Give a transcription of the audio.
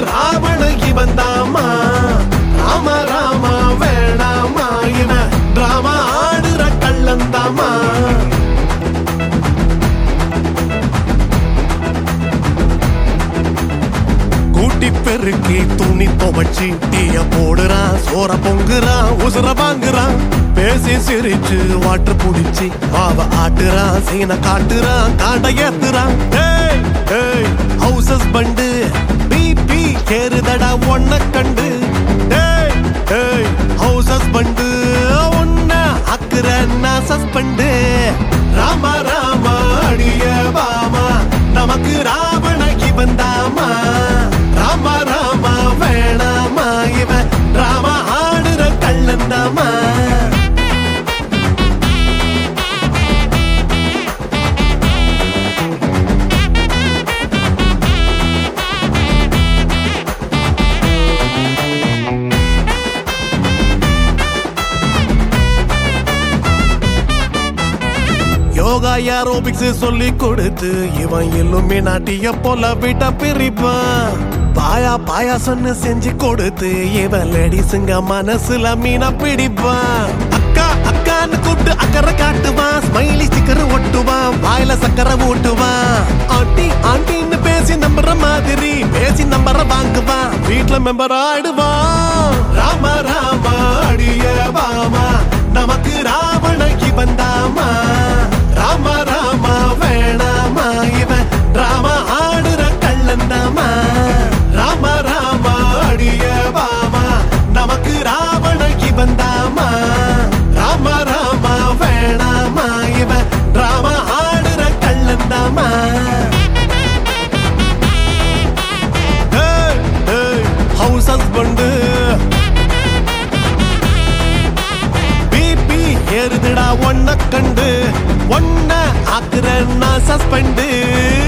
ராவண இவன் தாமா ராம ராமா வேணாமா இவன் டிராமா ஆடுற கள்ளந்தாமா கூட்டி பெருக்கி துணி துவச்சி டீய போடுறான் சோற பொங்குறான் உசுர வாங்குறான் பேசி சிரிச்சு வாட்டு புடிச்சு மாவ ஆட்டுறான் சீன காட்டுறான் காண்ட ஏத்துறான் ஏய் ஏய் ஹவுசஸ் பண்டு பிபி கேறுதடா ஒன்ன கண்டு ஏய் ஏய் ஹவுசஸ் பண்டு ஒன்ன அக்குற நான் சஸ்பெண்டு ராமா ராமா அடிய பாமா நமக்கு ராவண இவன் தாமா ராமா ராமா வேணாமா இவன் ராமா ஆடுற கள்ளன் தாமா யோகா ஏரோபிக்ஸ் சொல்லி கொடுத்து இவன் எல்லுமே நாட்டிய போல விட்ட பிரிப்பான் பாயா பாயாசன்னு செஞ்சு கொடுத்து இவன் லேடிஸுங்க மனசுல மீன பிடிப்பான் அக்கா அக்கான்னு கூப்பிட்டு அக்கறை காட்டுவான் ஸ்மைலி ஸ்டிக்கர் ஒட்டுவான் வாயில சக்கரை ஊட்டுவான் ஆண்டி ஆண்டின்னு பேசி நம்புற மாதிரி பேசி நம்பர வாங்குவான் வீட்டுல மெம்பர் ஆயிடுவான் ராம ராமா அடிய பாமா நமக்கு ராவண இவன் தாமா ராம ராமா வேணாமா இவன் ராமா ஆடுற கள்ளந்தாமா ராம ராமா அடிய பாமா நமக்கு ராவண இவன் தாமா ராம ராமா வேணாமா இவன் ராமா ஆடுற கள்ளந்தாமா ஹவுஸ் ஹஸ்பண்டு பிபி ஏறுதுடா ஒன்ன கண்டு ஒன்ன ஆக்குற நான் சஸ்பெண்டு